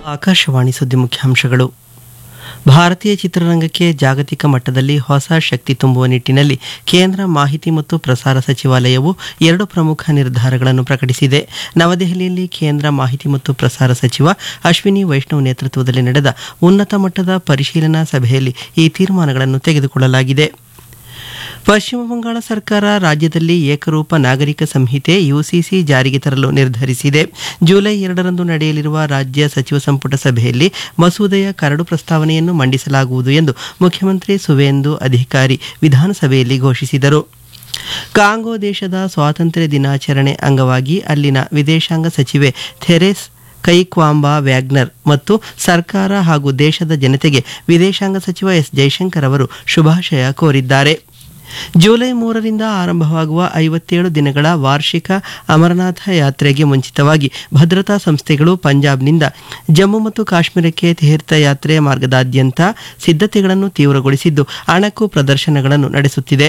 ಆಕಾಶವಾಣಿ ಸುದ್ದಿ ಮುಖ್ಯಾಂಶಗಳು ಭಾರತೀಯ ಚಿತ್ರರಂಗಕ್ಕೆ ಜಾಗತಿಕ ಮಟ್ಟದಲ್ಲಿ ಹೊಸ ಶಕ್ತಿ ತುಂಬುವ ನಿಟ್ಟಿನಲ್ಲಿ ಕೇಂದ್ರ ಮಾಹಿತಿ ಮತ್ತು ಪ್ರಸಾರ ಸಚಿವಾಲಯವು ಎರಡು ಪ್ರಮುಖ ನಿರ್ಧಾರಗಳನ್ನು ಪ್ರಕಟಿಸಿದೆ ನವದೆಹಲಿಯಲ್ಲಿ ಕೇಂದ್ರ ಮಾಹಿತಿ ಮತ್ತು ಪ್ರಸಾರ ಸಚಿವ ಅಶ್ವಿನಿ ವೈಷ್ಣವ್ ನೇತೃತ್ವದಲ್ಲಿ ನಡೆದ ಉನ್ನತ ಮಟ್ಟದ ಪರಿಶೀಲನಾ ಸಭೆಯಲ್ಲಿ ಈ ತೀರ್ಮಾನಗಳನ್ನು ತೆಗೆದುಕೊಳ್ಳಲಾಗಿದೆ ಪಶ್ಚಿಮ ಬಂಗಾಳ ಸರ್ಕಾರ ರಾಜ್ಯದಲ್ಲಿ ಏಕರೂಪ ನಾಗರಿಕ ಸಂಹಿತೆ ಯುಸಿಸಿ ಜಾರಿಗೆ ತರಲು ನಿರ್ಧರಿಸಿದೆ ಜುಲೈ ಎರಡರಂದು ನಡೆಯಲಿರುವ ರಾಜ್ಯ ಸಚಿವ ಸಂಪುಟ ಸಭೆಯಲ್ಲಿ ಮಸೂದೆಯ ಕರಡು ಪ್ರಸ್ತಾವನೆಯನ್ನು ಮಂಡಿಸಲಾಗುವುದು ಎಂದು ಮುಖ್ಯಮಂತ್ರಿ ಸುವೇಂದು ಅಧಿಕಾರಿ ವಿಧಾನಸಭೆಯಲ್ಲಿ ಘೋಷಿಸಿದರು ಕಾಂಗೋ ದೇಶದ ಸ್ವಾತಂತ್ರ್ಯ ದಿನಾಚರಣೆ ಅಂಗವಾಗಿ ಅಲ್ಲಿನ ವಿದೇಶಾಂಗ ಸಚಿವೆ ಥೆರೆಸ್ ಕೈಕ್ವಾಂಬಾ ವ್ಯಾಗ್ನರ್ ಮತ್ತು ಸರ್ಕಾರ ಹಾಗೂ ದೇಶದ ಜನತೆಗೆ ವಿದೇಶಾಂಗ ಸಚಿವ ಎಸ್ ಜೈಶಂಕರ್ ಅವರು ಶುಭಾಶಯ ಕೋರಿದ್ದಾರೆ ಜುಲೈ ಮೂರರಿಂದ ಆರಂಭವಾಗುವ ಐವತ್ತೇಳು ದಿನಗಳ ವಾರ್ಷಿಕ ಅಮರನಾಥ ಯಾತ್ರೆಗೆ ಮುಂಚಿತವಾಗಿ ಭದ್ರತಾ ಸಂಸ್ಥೆಗಳು ಪಂಜಾಬ್ನಿಂದ ಜಮ್ಮು ಮತ್ತು ಕಾಶ್ಮೀರಕ್ಕೆ ತೀರ್ಥಯಾತ್ರೆ ಮಾರ್ಗದಾದ್ಯಂತ ಸಿದ್ಧತೆಗಳನ್ನು ತೀವ್ರಗೊಳಿಸಿದ್ದು ಅಣಕು ಪ್ರದರ್ಶನಗಳನ್ನು ನಡೆಸುತ್ತಿದೆ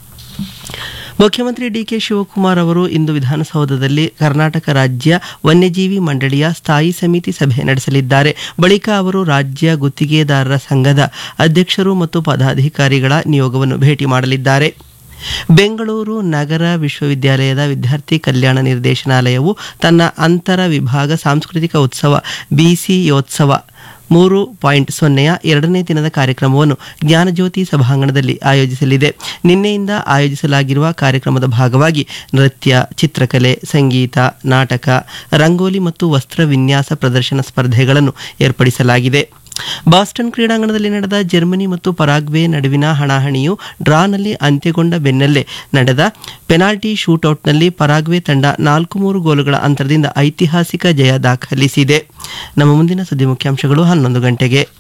ಮುಖ್ಯಮಂತ್ರಿ ಡಿಕೆ ಶಿವಕುಮಾರ್ ಅವರು ಇಂದು ವಿಧಾನಸೌಧದಲ್ಲಿ ಕರ್ನಾಟಕ ರಾಜ್ಯ ವನ್ಯಜೀವಿ ಮಂಡಳಿಯ ಸ್ಥಾಯಿ ಸಮಿತಿ ಸಭೆ ನಡೆಸಲಿದ್ದಾರೆ ಬಳಿಕ ಅವರು ರಾಜ್ಯ ಗುತ್ತಿಗೆದಾರರ ಸಂಘದ ಅಧ್ಯಕ್ಷರು ಮತ್ತು ಪದಾಧಿಕಾರಿಗಳ ನಿಯೋಗವನ್ನು ಭೇಟಿ ಮಾಡಲಿದ್ದಾರೆ ಬೆಂಗಳೂರು ನಗರ ವಿಶ್ವವಿದ್ಯಾಲಯದ ವಿದ್ಯಾರ್ಥಿ ಕಲ್ಯಾಣ ನಿರ್ದೇಶನಾಲಯವು ತನ್ನ ಅಂತರ ವಿಭಾಗ ಸಾಂಸ್ಕೃತಿಕ ಉತ್ಸವ ಬಿಸಿಯೋತ್ಸವ ಮೂರು ಪಾಯಿಂಟ್ ಸೊನ್ನೆಯ ಎರಡನೇ ದಿನದ ಕಾರ್ಯಕ್ರಮವನ್ನು ಜ್ಞಾನಜ್ಯೋತಿ ಸಭಾಂಗಣದಲ್ಲಿ ಆಯೋಜಿಸಲಿದೆ ನಿನ್ನೆಯಿಂದ ಆಯೋಜಿಸಲಾಗಿರುವ ಕಾರ್ಯಕ್ರಮದ ಭಾಗವಾಗಿ ನೃತ್ಯ ಚಿತ್ರಕಲೆ ಸಂಗೀತ ನಾಟಕ ರಂಗೋಲಿ ಮತ್ತು ವಸ್ತ್ರ ವಿನ್ಯಾಸ ಪ್ರದರ್ಶನ ಸ್ಪರ್ಧೆಗಳನ್ನು ಏರ್ಪಡಿಸಲಾಗಿದೆ ಬಾಸ್ಟನ್ ಕ್ರೀಡಾಂಗಣದಲ್ಲಿ ನಡೆದ ಜರ್ಮನಿ ಮತ್ತು ಪರಾಗ್ವೆ ನಡುವಿನ ಹಣಾಹಣಿಯು ಡ್ರಾನಲ್ಲಿ ಅಂತ್ಯಗೊಂಡ ಬೆನ್ನಲ್ಲೇ ನಡೆದ ಪೆನಾಲ್ಟಿ ಶೂಟೌಟ್ನಲ್ಲಿ ಪರಾಗ್ವೆ ತಂಡ ನಾಲ್ಕು ಮೂರು ಗೋಲುಗಳ ಅಂತರದಿಂದ ಐತಿಹಾಸಿಕ ಜಯ ದಾಖಲಿಸಿದೆ ನಮ್ಮ ಮುಂದಿನ ಸುದ್ದಿ ಮುಖ್ಯಾಂಶಗಳು ಹನ್ನೊಂದು ಗಂಟೆಗೆ